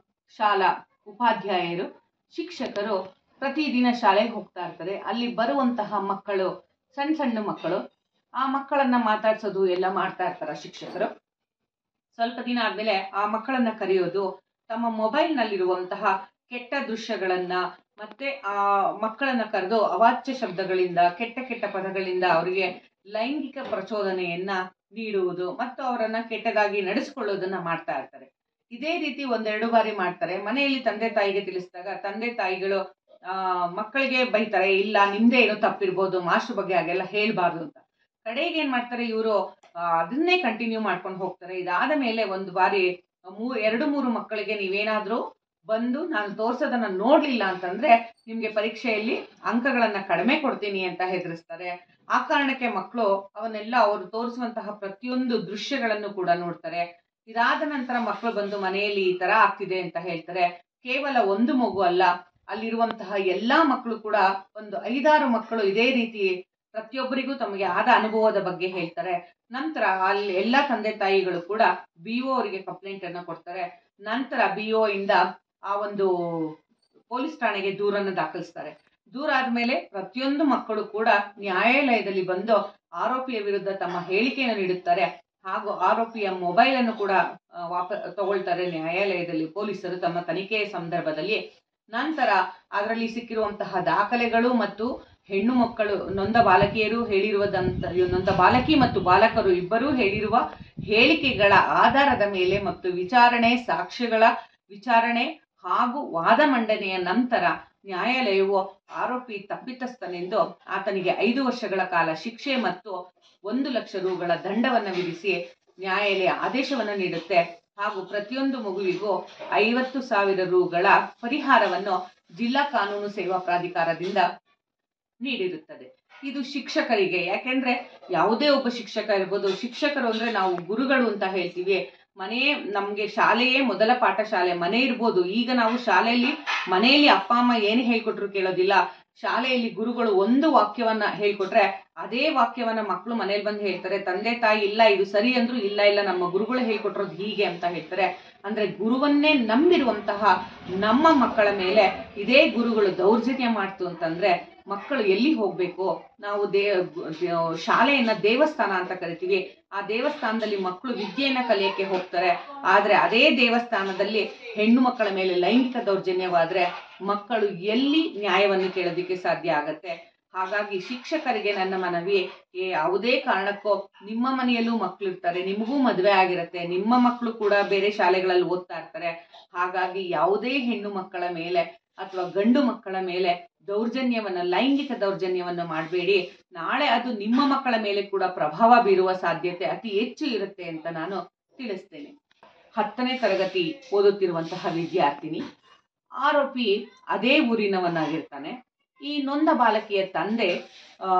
Speaker 1: ಶಾಲಾ ಉಪಾಧ್ಯಾಯರು ಶಿಕ್ಷಕರು ಪ್ರತಿದಿನ ಶಾಲೆಗೆ ಹೋಗ್ತಾ ಇರ್ತಾರೆ ಅಲ್ಲಿ ಬರುವಂತಹ ಮಕ್ಕಳು ಸಣ್ಣ ಸಣ್ಣ ಮಕ್ಕಳು ಆ ಮಕ್ಕಳನ್ನ ಮಾತಾಡ್ಸೋದು ಎಲ್ಲ ಮಾಡ್ತಾ ಇರ್ತಾರ ಶಿಕ್ಷಕರು ಸ್ವಲ್ಪ ದಿನ ಆದ್ಮೇಲೆ ಆ ಮಕ್ಕಳನ್ನ ಕರೆಯೋದು ತಮ್ಮ ಮೊಬೈಲ್ನಲ್ಲಿರುವಂತಹ ಕೆಟ್ಟ ದೃಶ್ಯಗಳನ್ನ ಮತ್ತೆ ಆ ಮಕ್ಕಳನ್ನ ಕರೆದು ಅವಾಚ್ಯ ಶಬ್ದಗಳಿಂದ ಕೆಟ್ಟ ಕೆಟ್ಟ ಪದಗಳಿಂದ ಅವರಿಗೆ ಲೈಂಗಿಕ ಪ್ರಚೋದನೆಯನ್ನ ನೀಡುವುದು ಮತ್ತು ಅವರನ್ನ ಕೆಟ್ಟದಾಗಿ ನಡೆಸಿಕೊಳ್ಳೋದನ್ನ ಮಾಡ್ತಾ ಇರ್ತಾರೆ ಇದೇ ರೀತಿ ಒಂದೆರಡು ಬಾರಿ ಮಾಡ್ತಾರೆ ಮನೆಯಲ್ಲಿ ತಂದೆ ತಾಯಿಗೆ ತಿಳಿಸಿದಾಗ ತಂದೆ ತಾಯಿಗಳು ಆ ಮಕ್ಕಳಿಗೆ ಬೈತಾರೆ ಇಲ್ಲ ನಿಮ್ದೇ ಏನೋ ತಪ್ಪಿರ್ಬೋದು ಮಾಸ್ಟರ್ ಬಗ್ಗೆ ಹಾಗೆಲ್ಲ ಹೇಳ್ಬಾರ್ದು ಅಂತ ಕಡೆಗೆ ಏನ್ ಮಾಡ್ತಾರೆ ಇವರು ಅದನ್ನೇ ಕಂಟಿನ್ಯೂ ಮಾಡ್ಕೊಂಡು ಹೋಗ್ತಾರೆ ಇದಾದ ಮೇಲೆ ಒಂದು ಬಾರಿ ಮೂ ಎರಡು ಮೂರು ಮಕ್ಕಳಿಗೆ ನೀವೇನಾದ್ರೂ ಬಂದು ನಾನು ತೋರ್ಸೋದನ್ನ ನೋಡ್ಲಿಲ್ಲ ಅಂತಂದ್ರೆ ನಿಮ್ಗೆ ಪರೀಕ್ಷೆಯಲ್ಲಿ ಅಂಕಗಳನ್ನ ಕಡಿಮೆ ಕೊಡ್ತೀನಿ ಅಂತ ಹೆದರಿಸ್ತಾರೆ ಆ ಕಾರಣಕ್ಕೆ ಮಕ್ಕಳು ಅವನ್ನೆಲ್ಲ ಅವರು ತೋರಿಸುವಂತಹ ಪ್ರತಿಯೊಂದು ದೃಶ್ಯಗಳನ್ನು ಕೂಡ ನೋಡ್ತಾರೆ ಇದಾದ ನಂತರ ಮಕ್ಕಳು ಬಂದು ಮನೆಯಲ್ಲಿ ಈ ತರ ಆಗ್ತಿದೆ ಅಂತ ಹೇಳ್ತಾರೆ ಕೇವಲ ಒಂದು ಮಗು ಅಲ್ಲ ಅಲ್ಲಿರುವಂತಹ ಎಲ್ಲಾ ಮಕ್ಕಳು ಕೂಡ ಒಂದು ಐದಾರು ಮಕ್ಕಳು ಇದೇ ರೀತಿ ಪ್ರತಿಯೊಬ್ಬರಿಗೂ ತಮಗೆ ಆದ ಅನುಭವದ ಬಗ್ಗೆ ಹೇಳ್ತಾರೆ ನಂತರ ಅಲ್ಲಿ ಎಲ್ಲಾ ತಂದೆ ತಾಯಿಗಳು ಕೂಡ ಬಿ ಒ ಅವರಿಗೆ ಕಂಪ್ಲೇಂಟ್ ಅನ್ನ ಕೊಡ್ತಾರೆ ನಂತರ ಬಿ ಒ ಇಂದ ಆ ಒಂದು ಪೊಲೀಸ್ ಠಾಣೆಗೆ ದೂರನ್ನು ದಾಖಲಿಸ್ತಾರೆ ದೂರ ಆದ್ಮೇಲೆ ಪ್ರತಿಯೊಂದು ಮಕ್ಕಳು ಕೂಡ ನ್ಯಾಯಾಲಯದಲ್ಲಿ ಬಂದು ಆರೋಪಿಯ ವಿರುದ್ಧ ತಮ್ಮ ಹೇಳಿಕೆಯನ್ನು ನೀಡುತ್ತಾರೆ ಹಾಗೂ ಆರೋಪಿಯ ಮೊಬೈಲ್ ಅನ್ನು ಕೂಡ ಆ, ವಾಪ ತಗೊಳ್ತಾರೆ ನ್ಯಾಯಾಲಯದಲ್ಲಿ ಪೊಲೀಸರು ತಮ್ಮ ತನಿಖೆಯ ಸಂದರ್ಭದಲ್ಲಿ ನಂತರ ಅದರಲ್ಲಿ ಸಿಕ್ಕಿರುವಂತಹ ದಾಖಲೆಗಳು ಮತ್ತು ಹೆಣ್ಣು ಮಕ್ಕಳು ನೊಂದ ಬಾಲಕಿಯರು ಹೇಳಿರುವುದಂತ ನೊಂದ ಬಾಲಕಿ ಮತ್ತು ಬಾಲಕರು ಇಬ್ಬರೂ ಹೇಳಿರುವ ಹೇಳಿಕೆಗಳ ಆಧಾರದ ಮೇಲೆ ಮತ್ತು ವಿಚಾರಣೆ ಸಾಕ್ಷ್ಯಗಳ ವಿಚಾರಣೆ ಹಾಗೂ ವಾದ ಮಂಡನೆಯ ನಂತರ ನ್ಯಾಯಾಲಯವು ಆರೋಪಿ ತಪ್ಪಿತಸ್ಥನೆಂದು ಆತನಿಗೆ ಐದು ವರ್ಷಗಳ ಕಾಲ ಶಿಕ್ಷೆ ಮತ್ತು ಒಂದು ಲಕ್ಷ ರುಗಳ ದಂಡವನ್ನು ವಿಧಿಸಿ ನ್ಯಾಯಾಲಯ ಆದೇಶವನ್ನು ನೀಡುತ್ತೆ ಹಾಗೂ ಪ್ರತಿಯೊಂದು ಮಗುವಿಗೂ ಐವತ್ತು ಸಾವಿರ ರುಗಳ ಪರಿಹಾರವನ್ನು ಜಿಲ್ಲಾ ಕಾನೂನು ಸೇವಾ ಪ್ರಾಧಿಕಾರದಿಂದ ನೀಡಿರುತ್ತದೆ ಇದು ಶಿಕ್ಷಕರಿಗೆ ಯಾಕೆಂದ್ರೆ ಯಾವುದೇ ಒಬ್ಬ ಶಿಕ್ಷಕ ಇರ್ಬೋದು ಶಿಕ್ಷಕರು ಅಂದ್ರೆ ನಾವು ಗುರುಗಳು ಅಂತ ಹೇಳ್ತೀವಿ ಮನೆಯೇ ನಮಗೆ ಶಾಲೆಯೇ ಮೊದಲ ಪಾಠಶಾಲೆ ಮನೆ ಇರ್ಬೋದು ಈಗ ನಾವು ಶಾಲೆಯಲ್ಲಿ ಮನೆಯಲ್ಲಿ ಅಪ್ಪ ಅಮ್ಮ ಏನು ಹೇಳ್ಕೊಟ್ರು ಕೇಳೋದಿಲ್ಲ ಶಾಲೆಯಲ್ಲಿ ಗುರುಗಳು ಒಂದು ವಾಕ್ಯವನ್ನ ಹೇಳ್ಕೊಟ್ರೆ ಅದೇ ವಾಕ್ಯವನ್ನ ಮಕ್ಕಳು ಮನೇಲಿ ಬಂದು ಹೇಳ್ತಾರೆ ತಂದೆ ತಾಯಿ ಇಲ್ಲ ಇದು ಸರಿ ಅಂದ್ರು ಇಲ್ಲ ಇಲ್ಲ ನಮ್ಮ ಗುರುಗಳು ಹೇಳ್ಕೊಟ್ರೋದು ಹೀಗೆ ಅಂತ ಹೇಳ್ತಾರೆ ಅಂದ್ರೆ ಗುರುವನ್ನೇ ನಂಬಿರುವಂತಹ ನಮ್ಮ ಮಕ್ಕಳ ಮೇಲೆ ಇದೇ ಗುರುಗಳು ದೌರ್ಜನ್ಯ ಮಾಡ್ತು ಅಂತಂದ್ರೆ ಮಕ್ಕಳು ಎಲ್ಲಿ ಹೋಗ್ಬೇಕು ನಾವು ದೇ ಶಾಲೆಯನ್ನ ದೇವಸ್ಥಾನ ಅಂತ ಕರಿತೀವಿ ಆ ದೇವಸ್ಥಾನದಲ್ಲಿ ಮಕ್ಕಳು ವಿದ್ಯೆಯನ್ನ ಕಲಿಯಕ್ಕೆ ಹೋಗ್ತಾರೆ ಆದ್ರೆ ಅದೇ ದೇವಸ್ಥಾನದಲ್ಲಿ ಹೆಣ್ಣು ಮಕ್ಕಳ ಮೇಲೆ ಲೈಂಗಿಕ ದೌರ್ಜನ್ಯವಾದ್ರೆ ಮಕ್ಕಳು ಎಲ್ಲಿ ನ್ಯಾಯವನ್ನು ಕೇಳೋದಿಕ್ಕೆ ಸಾಧ್ಯ ಆಗತ್ತೆ ಹಾಗಾಗಿ ಶಿಕ್ಷಕರಿಗೆ ನನ್ನ ಮನವಿ ಏ ಯಾವುದೇ ಕಾರಣಕ್ಕೂ ನಿಮ್ಮ ಮನೆಯಲ್ಲೂ ಮಕ್ಕಳು ಇರ್ತಾರೆ ನಿಮಗೂ ಮದುವೆ ಆಗಿರುತ್ತೆ ನಿಮ್ಮ ಮಕ್ಕಳು ಕೂಡ ಬೇರೆ ಶಾಲೆಗಳಲ್ಲಿ ಓದ್ತಾ ಇರ್ತಾರೆ ಹಾಗಾಗಿ ಯಾವುದೇ ಹೆಣ್ಣು ಮಕ್ಕಳ ಮೇಲೆ ಅಥವಾ ಗಂಡು ಮಕ್ಕಳ ಮೇಲೆ ದೌರ್ಜನ್ಯವನ್ನ ಲೈಂಗಿಕ ದೌರ್ಜನ್ಯವನ್ನ ಮಾಡಬೇಡಿ ನಾಳೆ ಅದು ನಿಮ್ಮ ಮಕ್ಕಳ ಮೇಲೆ ಕೂಡ ಪ್ರಭಾವ ಬೀರುವ ಸಾಧ್ಯತೆ ಅತಿ ಹೆಚ್ಚು ಇರುತ್ತೆ ಅಂತ ನಾನು ತಿಳಿಸ್ತೇನೆ ಹತ್ತನೇ ತರಗತಿ ಓದುತ್ತಿರುವಂತಹ ವಿದ್ಯಾರ್ಥಿನಿ ಆರೋಪಿ ಅದೇ ಊರಿನವನಾಗಿರ್ತಾನೆ ಈ ನೊಂದ ಬಾಲಕಿಯ ತಂದೆ ಆ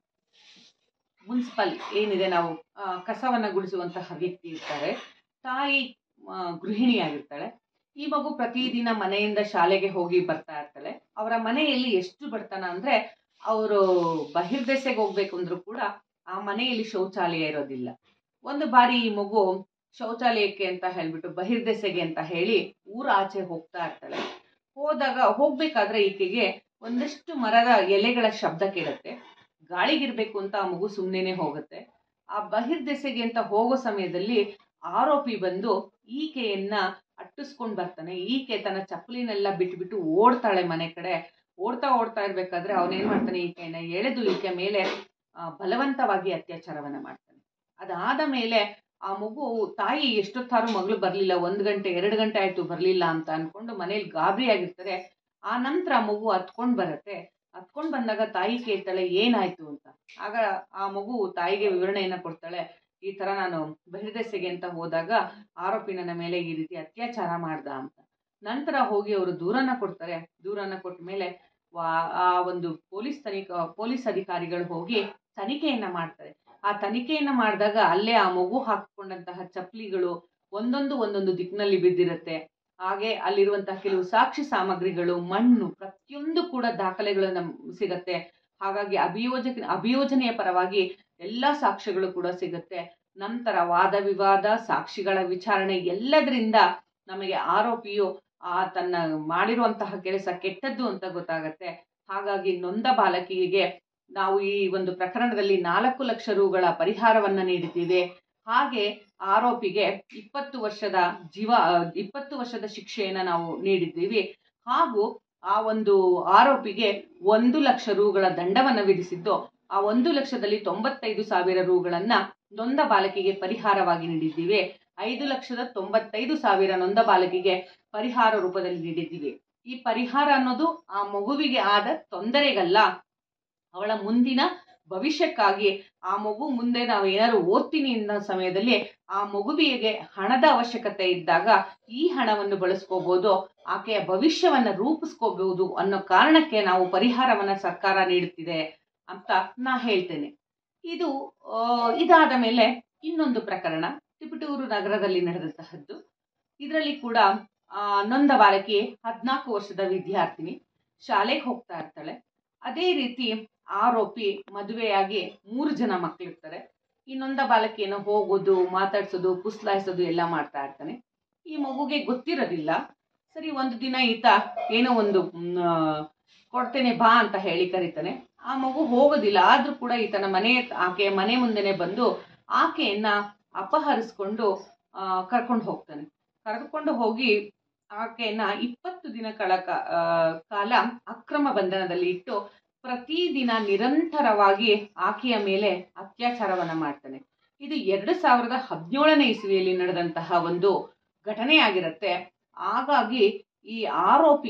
Speaker 1: ಮುನ್ಸಿಪಲ್ ಏನಿದೆ ನಾವು ಆ, ಕಸವನ್ನ ಗುಡಿಸುವಂತಹ ವ್ಯಕ್ತಿ ಇರ್ತಾರೆ ತಾಯಿ ಆ, ಗೃಹಿಣಿಯಾಗಿರ್ತಾಳೆ ಈ ಮಗು ಪ್ರತಿದಿನ ಮನೆಯಿಂದ ಶಾಲೆಗೆ ಹೋಗಿ ಬರ್ತಾ ಇರ್ತಾಳೆ ಅವರ ಮನೆಯಲ್ಲಿ ಎಷ್ಟು ಬಡತನ ಅಂದ್ರೆ ಅವರು ಬಹಿರ್ದೆಸೆಗೆ ಹೋಗ್ಬೇಕು ಅಂದ್ರೂ ಕೂಡ ಆ ಮನೆಯಲ್ಲಿ ಶೌಚಾಲಯ ಇರೋದಿಲ್ಲ ಒಂದು ಬಾರಿ ಈ ಮಗು ಶೌಚಾಲಯಕ್ಕೆ ಅಂತ ಹೇಳ್ಬಿಟ್ಟು ಬಹಿರ್ದೆಸೆಗೆ ಅಂತ ಹೇಳಿ ಊರ ಆಚೆ ಹೋಗ್ತಾ ಇರ್ತಾಳೆ ಹೋದಾಗ ಹೋಗ್ಬೇಕಾದ್ರೆ ಈಕೆಗೆ ಒಂದಷ್ಟು ಮರದ ಎಲೆಗಳ ಶಬ್ದ ಕೇಳುತ್ತೆ ಗಾಳಿಗಿರ್ಬೇಕು ಅಂತ ಆ ಮಗು ಸುಮ್ಮನೆ ಹೋಗುತ್ತೆ ಆ ಬಹಿರ್ದೆಸೆಗೆ ಅಂತ ಹೋಗೋ ಸಮಯದಲ್ಲಿ ಆರೋಪಿ ಬಂದು ಈಕೆಯನ್ನ ಅಟ್ಟಿಸ್ಕೊಂಡ್ ಬರ್ತಾನೆ ಈಕೆ ತನ್ನ ಚಪ್ಪಲಿನೆಲ್ಲ ಬಿಟ್ಬಿಟ್ಟು ಓಡ್ತಾಳೆ ಮನೆ ಕಡೆ ಓಡ್ತಾ ಓಡ್ತಾ ಇರ್ಬೇಕಾದ್ರೆ ಅವನೇನ್ ಮಾಡ್ತಾನೆ ಈಕೆಯನ್ನ ಎಳೆದು ಈಕೆ ಮೇಲೆ ಆ, ಬಲವಂತವಾಗಿ ಅತ್ಯಾಚಾರವನ್ನ ಮಾಡ್ತಾನೆ ಅದಾದ ಮೇಲೆ ಆ ಮಗು ತಾಯಿ ಎಷ್ಟೊತ್ತಾರು ಮಗಳು ಬರ್ಲಿಲ್ಲ ಒಂದ್ ಗಂಟೆ ಎರಡು ಗಂಟೆ ಆಯ್ತು ಬರ್ಲಿಲ್ಲ ಅಂತ ಅನ್ಕೊಂಡು ಮನೇಲಿ ಗಾಬರಿ ಆಗಿರ್ತಾರೆ ಆ ನಂತರ ಆ ಮಗು ಹತ್ಕೊಂಡ್ ಬರತ್ತೆ ಹತ್ಕೊಂಡ್ ಬಂದಾಗ ತಾಯಿ ಕೇಳ್ತಾಳೆ ಏನಾಯ್ತು ಅಂತ ಆಗ ಆ ಮಗು ತಾಯಿಗೆ ವಿವರಣೆಯನ್ನ ಕೊಡ್ತಾಳೆ ಈ ತರ ನಾನು ಬಹಿರ್ದೆಸೆಗೆ ಅಂತ ಹೋದಾಗ ಆರೋಪಿ ನನ್ನ ಮೇಲೆ ಈ ರೀತಿ ಅತ್ಯಾಚಾರ ಮಾಡ್ದ ಅಂತ ನಂತರ ಹೋಗಿ ಅವರು ದೂರನ್ನ ಕೊಡ್ತಾರೆ ದೂರನ್ನ ಕೊಟ್ಟ ಮೇಲೆ ವಾ- ಆ ಒಂದು ಪೊಲೀಸ್ ತನಿಖಾ ಪೊಲೀಸ್ ಅಧಿಕಾರಿಗಳು ಹೋಗಿ ತನಿಖೆಯನ್ನ ಮಾಡ್ತಾರೆ ಆ ತನಿಖೆಯನ್ನ ಮಾಡಿದಾಗ ಅಲ್ಲೇ ಆ ಮಗು ಹಾಕಿಕೊಂಡಂತಹ ಚಪ್ಪಲಿಗಳು ಒಂದೊಂದು ಒಂದೊಂದು ದಿಕ್ಕಿನಲ್ಲಿ ಬಿದ್ದಿರುತ್ತೆ ಹಾಗೆ ಅಲ್ಲಿರುವಂತಹ ಕೆಲವು ಸಾಕ್ಷಿ ಸಾಮಗ್ರಿಗಳು ಮಣ್ಣು ಪ್ರತಿಯೊಂದು ಕೂಡ ದಾಖಲೆಗಳು ನಮ್ ಸಿಗತ್ತೆ ಹಾಗಾಗಿ ಅಭಿಯೋಜಕ ಅಭಿಯೋಜನೆಯ ಪರವಾಗಿ ಎಲ್ಲ ಸಾಕ್ಷ್ಯಗಳು ಕೂಡ ಸಿಗುತ್ತೆ ನಂತರ ವಾದ ವಿವಾದ ಸಾಕ್ಷಿಗಳ ವಿಚಾರಣೆ ಎಲ್ಲದರಿಂದ ನಮಗೆ ಆರೋಪಿಯು ಆ ತನ್ನ ಮಾಡಿರುವಂತಹ ಕೆಲಸ ಕೆಟ್ಟದ್ದು ಅಂತ ಗೊತ್ತಾಗತ್ತೆ ಹಾಗಾಗಿ ನೊಂದ ಬಾಲಕಿಗೆ ನಾವು ಈ ಒಂದು ಪ್ರಕರಣದಲ್ಲಿ ನಾಲ್ಕು ಲಕ್ಷ ರುಗಳ ಪರಿಹಾರವನ್ನ ನೀಡಿದ್ದೀವಿ ಹಾಗೆ ಆರೋಪಿಗೆ ಇಪ್ಪತ್ತು ವರ್ಷದ ಜೀವ ಇಪ್ಪತ್ತು ವರ್ಷದ ಶಿಕ್ಷೆಯನ್ನ ನಾವು ನೀಡಿದ್ದೀವಿ ಹಾಗೂ ಆ ಒಂದು ಆರೋಪಿಗೆ ಒಂದು ಲಕ್ಷ ರುಗಳ ದಂಡವನ್ನ ವಿಧಿಸಿದ್ದು ಆ ಒಂದು ಲಕ್ಷದಲ್ಲಿ ತೊಂಬತ್ತೈದು ಸಾವಿರ ರುಗಳನ್ನ ನೊಂದ ಬಾಲಕಿಗೆ ಪರಿಹಾರವಾಗಿ ನೀಡಿದ್ದೀವಿ ಐದು ಲಕ್ಷದ ತೊಂಬತ್ತೈದು ಸಾವಿರ ನೊಂದ ಬಾಲಕಿಗೆ ಪರಿಹಾರ ರೂಪದಲ್ಲಿ ನೀಡಿದ್ದೀವಿ ಈ ಪರಿಹಾರ ಅನ್ನೋದು ಆ ಮಗುವಿಗೆ ಆದ ತೊಂದರೆಗಲ್ಲ ಅವಳ ಮುಂದಿನ ಭವಿಷ್ಯಕ್ಕಾಗಿ ಆ ಮಗು ಮುಂದೆ ನಾವು ಏನಾದ್ರು ಓದ್ತೀನಿ ಅನ್ನೋ ಸಮಯದಲ್ಲಿ ಆ ಮಗುವಿಗೆ ಹಣದ ಅವಶ್ಯಕತೆ ಇದ್ದಾಗ ಈ ಹಣವನ್ನು ಬಳಸ್ಕೋಬಹುದು ಆಕೆಯ ಭವಿಷ್ಯವನ್ನ ರೂಪಿಸ್ಕೋಬಹುದು ಅನ್ನೋ ಕಾರಣಕ್ಕೆ ನಾವು ಪರಿಹಾರವನ್ನ ಸರ್ಕಾರ ನೀಡುತ್ತಿದೆ ಅಂತ ನಾ ಹೇಳ್ತೇನೆ ಇದು ಆ, ಇದಾದ ಮೇಲೆ ಇನ್ನೊಂದು ಪ್ರಕರಣ ತಿಪಟೂರು ನಗರದಲ್ಲಿ ನಡೆದಂತಹದ್ದು ಇದರಲ್ಲಿ ಕೂಡ ಆ, ನೊಂದ ಬಾಲಕಿ ಹದಿನಾಲ್ಕು ವರ್ಷದ ವಿದ್ಯಾರ್ಥಿನಿ ಶಾಲೆಗೆ ಹೋಗ್ತಾ ಇರ್ತಾಳೆ ಅದೇ ರೀತಿ ಆರೋಪಿ ಮದುವೆಯಾಗಿ ಮೂರು ಜನ ಮಕ್ಕಳಿರ್ತಾರೆ ಇನ್ನೊಂದ ಬಾಲಕಿಯನ್ನು ಹೋಗೋದು ಮಾತಾಡ್ಸೋದು ಪುಸ್ಲಾಯಿಸೋದು ಎಲ್ಲ ಮಾಡ್ತಾ ಇರ್ತಾನೆ ಈ ಮಗುಗೆ ಗೊತ್ತಿರೋದಿಲ್ಲ ಸರಿ ಒಂದು ದಿನ ಈತ ಏನೋ ಒಂದು ಮ್, ಆ, ಕೊಡ್ತೇನೆ ಬಾ ಅಂತ ಹೇಳಿ ಕರೀತಾನೆ ಆ ಮಗು ಹೋಗೋದಿಲ್ಲ ಆದ್ರೂ ಕೂಡ ಈತನ ಮನೆ ಆಕೆಯ ಮನೆ ಮುಂದೆನೆ ಬಂದು ಆಕೆಯನ್ನ ಅಪಹರಿಸ್ಕೊಂಡು ಕರ್ಕೊಂಡು ಹೋಗ್ತಾನೆ ಕರೆದುಕೊಂಡು ಹೋಗಿ ಆಕೆಯನ್ನ ಇಪ್ಪತ್ತು ದಿನಗಳ ಕ- ಆ, ಕಾಲ ಅಕ್ರಮ ಬಂಧನದಲ್ಲಿ ಇಟ್ಟು ಪ್ರತಿದಿನ ನಿರಂತರವಾಗಿ ಆಕೆಯ ಮೇಲೆ ಅತ್ಯಾಚಾರವನ್ನ ಮಾಡ್ತಾನೆ ಇದು ಎರಡು ಸಾವಿರದ ಹದಿನೇಳನೇ ಇಸ್ವಿಯಲ್ಲಿ ನಡೆದಂತಹ ಒಂದು ಘಟನೆಯಾಗಿರುತ್ತೆ ಹಾಗಾಗಿ ಈ ಆರೋಪಿಗೆ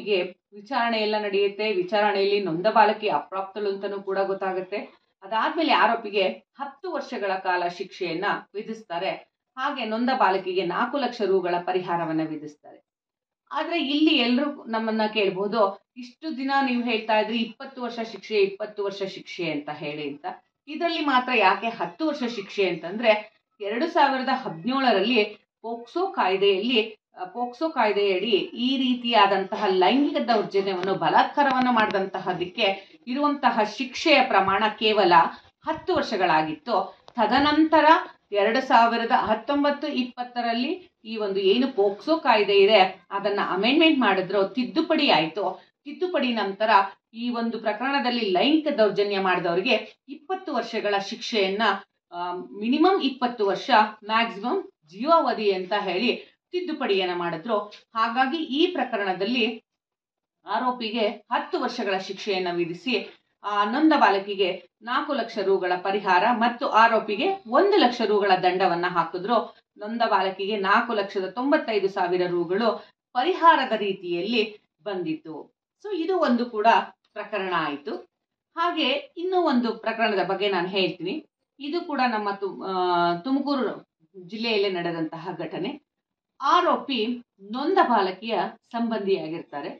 Speaker 1: ವಿಚಾರಣೆ ಎಲ್ಲ ನಡೆಯುತ್ತೆ ವಿಚಾರಣೆಯಲ್ಲಿ ನೊಂದ ಬಾಲಕಿ ಅಪ್ರಾಪ್ತಳು ಅಂತಲೂ ಕೂಡ ಗೊತ್ತಾಗುತ್ತೆ ಅದಾದ್ಮೇಲೆ ಆರೋಪಿಗೆ ಹತ್ತು ವರ್ಷಗಳ ಕಾಲ ಶಿಕ್ಷೆಯನ್ನ ವಿಧಿಸ್ತಾರೆ ಹಾಗೆ ನೊಂದ ಬಾಲಕಿಗೆ ನಾಲ್ಕು ಲಕ್ಷ ರುಗಳ ಪರಿಹಾರವನ್ನ ವಿಧಿಸ್ತಾರೆ ಆದ್ರೆ ಇಲ್ಲಿ ಎಲ್ಲರೂ ನಮ್ಮನ್ನ ಕೇಳ್ಬೋದು ಇಷ್ಟು ದಿನ ನೀವು ಹೇಳ್ತಾ ಇದ್ರಿ ಇಪ್ಪತ್ತು ವರ್ಷ ಶಿಕ್ಷೆ ಇಪ್ಪತ್ತು ವರ್ಷ ಶಿಕ್ಷೆ ಅಂತ ಹೇಳಿ ಅಂತ ಇದರಲ್ಲಿ ಮಾತ್ರ ಯಾಕೆ ಹತ್ತು ವರ್ಷ ಶಿಕ್ಷೆ ಅಂತಂದ್ರೆ ಎರಡು ಸಾವಿರದ ಹದಿನೇಳರಲ್ಲಿ ಪೋಕ್ಸೋ ಕಾಯ್ದೆಯಲ್ಲಿ ಅಹ್, ಪೋಕ್ಸೋ ಕಾಯ್ದೆಯಡಿ ಈ ರೀತಿಯಾದಂತಹ ಲೈಂಗಿಕ ದೌರ್ಜನ್ಯವನ್ನು ಬಲಾತ್ಕಾರವನ್ನು ಮಾಡಿದಂತಹದಕ್ಕೆ ಇರುವಂತಹ ಶಿಕ್ಷೆಯ ಪ್ರಮಾಣ ಕೇವಲ ಹತ್ತು ವರ್ಷಗಳಾಗಿತ್ತು ತದನಂತರ ಎರಡು ಸಾವಿರದ ಹತ್ತೊಂಬತ್ತು ಇಪ್ಪತ್ತರಲ್ಲಿ ಈ ಒಂದು ಏನು ಪೋಕ್ಸೋ ಕಾಯ್ದೆ ಇದೆ ಅದನ್ನ ಅಮೆಂಡ್ಮೆಂಟ್ ಮಾಡಿದ್ರು ತಿದ್ದುಪಡಿ ಆಯಿತು ತಿದ್ದುಪಡಿ ನಂತರ ಈ ಒಂದು ಪ್ರಕರಣದಲ್ಲಿ ಲೈಂಗಿಕ ದೌರ್ಜನ್ಯ ಮಾಡಿದವರಿಗೆ ಇಪ್ಪತ್ತು ವರ್ಷಗಳ ಶಿಕ್ಷೆಯನ್ನ ಮಿನಿಮಮ್ ಇಪ್ಪತ್ತು ವರ್ಷ ಮ್ಯಾಕ್ಸಿಮಮ್ ಜೀವಾವಧಿ ಅಂತ ಹೇಳಿ ತಿದ್ದುಪಡಿಯನ್ನ ಮಾಡಿದ್ರು ಹಾಗಾಗಿ ಈ ಪ್ರಕರಣದಲ್ಲಿ ಆರೋಪಿಗೆ ಹತ್ತು ವರ್ಷಗಳ ಶಿಕ್ಷೆಯನ್ನ ವಿಧಿಸಿ ಆ ನೊಂದ ಬಾಲಕಿಗೆ ನಾಲ್ಕು ಲಕ್ಷ ರುಗಳ ಪರಿಹಾರ ಮತ್ತು ಆರೋಪಿಗೆ ಒಂದು ಲಕ್ಷ ರುಗಳ ದಂಡವನ್ನ ಹಾಕಿದ್ರು ನೊಂದ ಬಾಲಕಿಗೆ ನಾಲ್ಕು ಲಕ್ಷದ ತೊಂಬತ್ತೈದು ಸಾವಿರ ರುಗಳು ಪರಿಹಾರದ ರೀತಿಯಲ್ಲಿ ಬಂದಿತ್ತು ಸೊ ಇದು ಒಂದು ಕೂಡ ಪ್ರಕರಣ ಆಯಿತು ಹಾಗೆ ಇನ್ನೂ ಒಂದು ಪ್ರಕರಣದ ಬಗ್ಗೆ ನಾನು ಹೇಳ್ತೀನಿ ಇದು ಕೂಡ ನಮ್ಮ ತು- ಆ, ತುಮಕೂರು ಜಿಲ್ಲೆಯಲ್ಲೇ ನಡೆದಂತಹ ಘಟನೆ ಆರೋಪಿ ನೊಂದ ಬಾಲಕಿಯ ಸಂಬಂಧಿಯಾಗಿರ್ತಾರೆ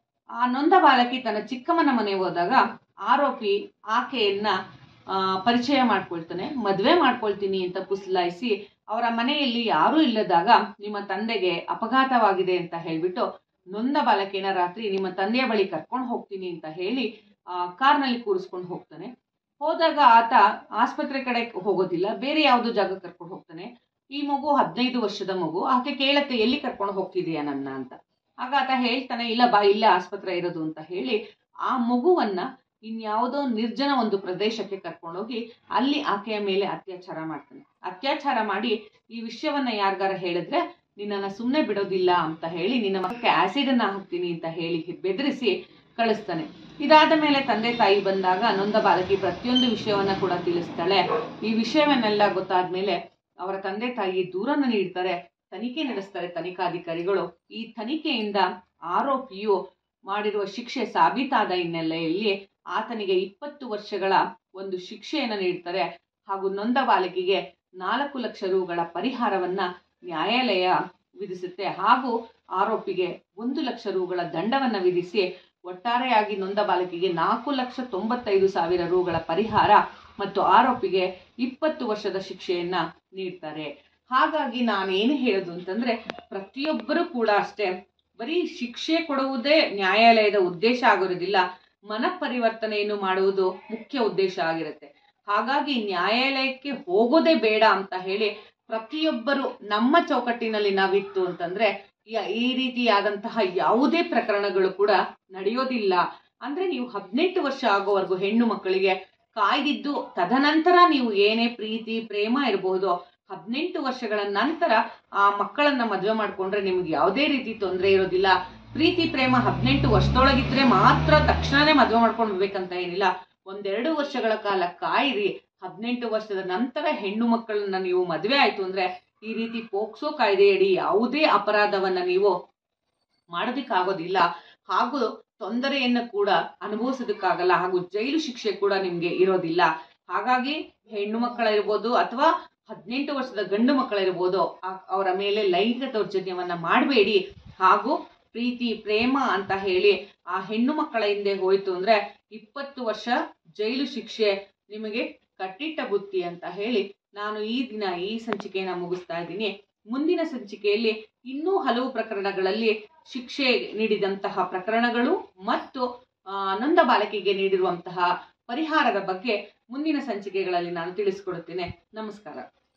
Speaker 1: ಆ ನೊಂದ ಬಾಲಕಿ ತನ್ನ ಚಿಕ್ಕಮ್ಮನ ಮನೆ ಹೋದಾಗ ಆರೋಪಿ ಆಕೆಯನ್ನ ಆ, ಪರಿಚಯ ಮಾಡ್ಕೊಳ್ತಾನೆ ಮದುವೆ ಮಾಡ್ಕೊಳ್ತೀನಿ ಅಂತ ಪುಸ್ಲಾಯಿಸಿ ಅವರ ಮನೆಯಲ್ಲಿ ಯಾರೂ ಇಲ್ಲದಾಗ ನಿಮ್ಮ ತಂದೆಗೆ ಅಪಘಾತವಾಗಿದೆ ಅಂತ ಹೇಳ್ಬಿಟ್ಟು ನೊಂದ ಬಾಲಕಿನ ರಾತ್ರಿ ನಿಮ್ಮ ತಂದೆಯ ಬಳಿ ಕರ್ಕೊಂಡು ಹೋಗ್ತೀನಿ ಅಂತ ಹೇಳಿ ಆ, ಕಾರ್ನಲ್ಲಿ ಕೂರಿಸ್ಕೊಂಡು ಹೋಗ್ತಾನೆ ಹೋದಾಗ ಆತ ಆಸ್ಪತ್ರೆ ಕಡೆ ಹೋಗೋದಿಲ್ಲ ಬೇರೆ ಯಾವುದೋ ಜಾಗ ಕರ್ಕೊಂಡು ಹೋಗ್ತಾನೆ ಈ ಮಗು ಹದಿನೈದು ವರ್ಷದ ಮಗು ಆಕೆ ಕೇಳತ್ತೆ ಎಲ್ಲಿ ಕರ್ಕೊಂಡು ಹೋಗ್ತಿದೀಯ ನನ್ನ ಅಂತ ಆಗ ಆತ ಹೇಳ್ತಾನೆ ಇಲ್ಲ ಬಾ ಇಲ್ಲೇ ಆಸ್ಪತ್ರೆ ಇರೋದು ಅಂತ ಹೇಳಿ ಆ ಮಗುವನ್ನ ಇನ್ಯಾವುದೋ ನಿರ್ಜನ ಒಂದು ಪ್ರದೇಶಕ್ಕೆ ಕರ್ಕೊಂಡೋಗಿ ಅಲ್ಲಿ ಆಕೆಯ ಮೇಲೆ ಅತ್ಯಾಚಾರ ಮಾಡ್ತಾನೆ ಅತ್ಯಾಚಾರ ಮಾಡಿ ಈ ವಿಷಯವನ್ನ ಯಾರಿಗಾರ ಹೇಳಿದ್ರೆ ನಿನ್ನನ್ನ ಸುಮ್ಮನೆ ಬಿಡೋದಿಲ್ಲ ಅಂತ ಹೇಳಿ ನಿನ್ನ ಮಕ್ಕಳಿಗೆ ಆಸಿಡ್ ಅನ್ನ ಹಾಕ್ತೀನಿ ಅಂತ ಹೇಳಿ ಬೆದರಿಸಿ ಕಳಿಸ್ತಾನೆ ಇದಾದ ಮೇಲೆ ತಂದೆ ತಾಯಿ ಬಂದಾಗ ನೊಂದ ಬಾಲಕಿ ಪ್ರತಿಯೊಂದು ವಿಷಯವನ್ನ ಕೂಡ ತಿಳಿಸ್ತಾಳೆ ಈ ವಿಷಯವನ್ನೆಲ್ಲ ಗೊತ್ತಾದ್ಮೇಲೆ ಅವರ ತಂದೆ ತಾಯಿ ದೂರನ್ನ ನೀಡ್ತಾರೆ ತನಿಖೆ ನಡೆಸ್ತಾರೆ ತನಿಖಾಧಿಕಾರಿಗಳು ಈ ತನಿಖೆಯಿಂದ ಆರೋಪಿಯು ಮಾಡಿರುವ ಶಿಕ್ಷೆ ಸಾಬೀತಾದ ಹಿನ್ನೆಲೆಯಲ್ಲಿ ಆತನಿಗೆ ಇಪ್ಪತ್ತು ವರ್ಷಗಳ ಒಂದು ಶಿಕ್ಷೆಯನ್ನು ನೀಡ್ತಾರೆ ಹಾಗೂ ನೊಂದ ಬಾಲಕಿಗೆ ನಾಲ್ಕು ಲಕ್ಷ ರುಗಳ ಪರಿಹಾರವನ್ನ ನ್ಯಾಯಾಲಯ ವಿಧಿಸುತ್ತೆ ಹಾಗೂ ಆರೋಪಿಗೆ ಒಂದು ಲಕ್ಷ ರುಗಳ ದಂಡವನ್ನ ವಿಧಿಸಿ ಒಟ್ಟಾರೆಯಾಗಿ ನೊಂದ ಬಾಲಕಿಗೆ ನಾಲ್ಕು ಲಕ್ಷ ತೊಂಬತ್ತೈದು ಸಾವಿರ ರುಗಳ ಪರಿಹಾರ ಮತ್ತು ಆರೋಪಿಗೆ ಇಪ್ಪತ್ತು ವರ್ಷದ ಶಿಕ್ಷೆಯನ್ನ ನೀಡ್ತಾರೆ ಹಾಗಾಗಿ ನಾನೇನು ಹೇಳೋದು ಅಂತಂದ್ರೆ ಪ್ರತಿಯೊಬ್ಬರು ಕೂಡ ಅಷ್ಟೇ ಬರೀ ಶಿಕ್ಷೆ ಕೊಡುವುದೇ ನ್ಯಾಯಾಲಯದ ಉದ್ದೇಶ ಆಗಿರೋದಿಲ್ಲ ಮನಪರಿವರ್ತನೆಯನ್ನು ಮಾಡುವುದು ಮುಖ್ಯ ಉದ್ದೇಶ ಆಗಿರುತ್ತೆ ಹಾಗಾಗಿ ನ್ಯಾಯಾಲಯಕ್ಕೆ ಹೋಗೋದೇ ಬೇಡ ಅಂತ ಹೇಳಿ ಪ್ರತಿಯೊಬ್ಬರು ನಮ್ಮ ಚೌಕಟ್ಟಿನಲ್ಲಿ ನಾವಿತ್ತು ಅಂತಂದ್ರೆ ಯ- ಈ ರೀತಿಯಾದಂತಹ ಯಾವುದೇ ಪ್ರಕರಣಗಳು ಕೂಡ ನಡೆಯೋದಿಲ್ಲ ಅಂದ್ರೆ ನೀವು ಹದಿನೆಂಟು ವರ್ಷ ಆಗೋವರೆಗೂ ಹೆಣ್ಣು ಮಕ್ಕಳಿಗೆ ಕಾಯ್ದಿದ್ದು ತದನಂತರ ನೀವು ಏನೇ ಪ್ರೀತಿ ಪ್ರೇಮ ಇರಬಹುದು ಹದಿನೆಂಟು ವರ್ಷಗಳ ನಂತರ ಆ ಮಕ್ಕಳನ್ನ ಮದುವೆ ಮಾಡ್ಕೊಂಡ್ರೆ ನಿಮ್ಗೆ ಯಾವುದೇ ರೀತಿ ತೊಂದರೆ ಇರೋದಿಲ್ಲ ಪ್ರೀತಿ ಪ್ರೇಮ ಹದಿನೆಂಟು ವರ್ಷದೊಳಗಿದ್ರೆ ಮಾತ್ರ ತಕ್ಷಣನೇ ಮದುವೆ ಮಾಡ್ಕೊಂಡು ಹೋಗ್ಬೇಕಂತ ಏನಿಲ್ಲ ಒಂದೆರಡು ವರ್ಷಗಳ ಕಾಲ ಕಾಯಿರಿ ಹದಿನೆಂಟು ವರ್ಷದ ನಂತರ ಹೆಣ್ಣು ಮಕ್ಕಳನ್ನ ನೀವು ಮದುವೆ ಆಯ್ತು ಅಂದ್ರೆ ಈ ರೀತಿ ಪೋಕ್ಸೋ ಕಾಯ್ದೆಯಡಿ ಯಾವುದೇ ಅಪರಾಧವನ್ನ ನೀವು ಮಾಡೋದಕ್ಕಾಗೋದಿಲ್ಲ ಹಾಗೂ ತೊಂದರೆಯನ್ನು ಕೂಡ ಅನುಭವಿಸೋದಕ್ಕಾಗಲ್ಲ ಹಾಗೂ ಜೈಲು ಶಿಕ್ಷೆ ಕೂಡ ನಿಮ್ಗೆ ಇರೋದಿಲ್ಲ ಹಾಗಾಗಿ ಹೆಣ್ಣು ಮಕ್ಕಳಿರ್ಬೋದು ಅಥವಾ ಹದಿನೆಂಟು ವರ್ಷದ ಗಂಡು ಮಕ್ಕಳಿರ್ಬೋದು ಆ- ಅವರ ಮೇಲೆ ಲೈಂಗಿಕ ದೌರ್ಜನ್ಯವನ್ನ ಮಾಡಬೇಡಿ ಹಾಗೂ ಪ್ರೀತಿ ಪ್ರೇಮ ಅಂತ ಹೇಳಿ ಆ ಹೆಣ್ಣು ಮಕ್ಕಳ ಹಿಂದೆ ಹೋಯ್ತು ಅಂದ್ರೆ ಇಪ್ಪತ್ತು ವರ್ಷ ಜೈಲು ಶಿಕ್ಷೆ ನಿಮಗೆ ಕಟ್ಟಿಟ್ಟ ಬುತ್ತಿ ಅಂತ ಹೇಳಿ ನಾನು ಈ ದಿನ ಈ ಸಂಚಿಕೆಯನ್ನ ಮುಗಿಸ್ತಾ ಇದ್ದೀನಿ ಮುಂದಿನ ಸಂಚಿಕೆಯಲ್ಲಿ ಇನ್ನೂ ಹಲವು ಪ್ರಕರಣಗಳಲ್ಲಿ ಶಿಕ್ಷೆ ನೀಡಿದಂತಹ ಪ್ರಕರಣಗಳು ಮತ್ತು ಆ, ನೊಂದ ಬಾಲಕಿಗೆ ನೀಡಿರುವಂತಹ ಪರಿಹಾರದ ಬಗ್ಗೆ ಮುಂದಿನ ಸಂಚಿಕೆಗಳಲ್ಲಿ ನಾನು ತಿಳಿಸ್ಕೊಡುತ್ತೇನೆ ನಮಸ್ಕಾರ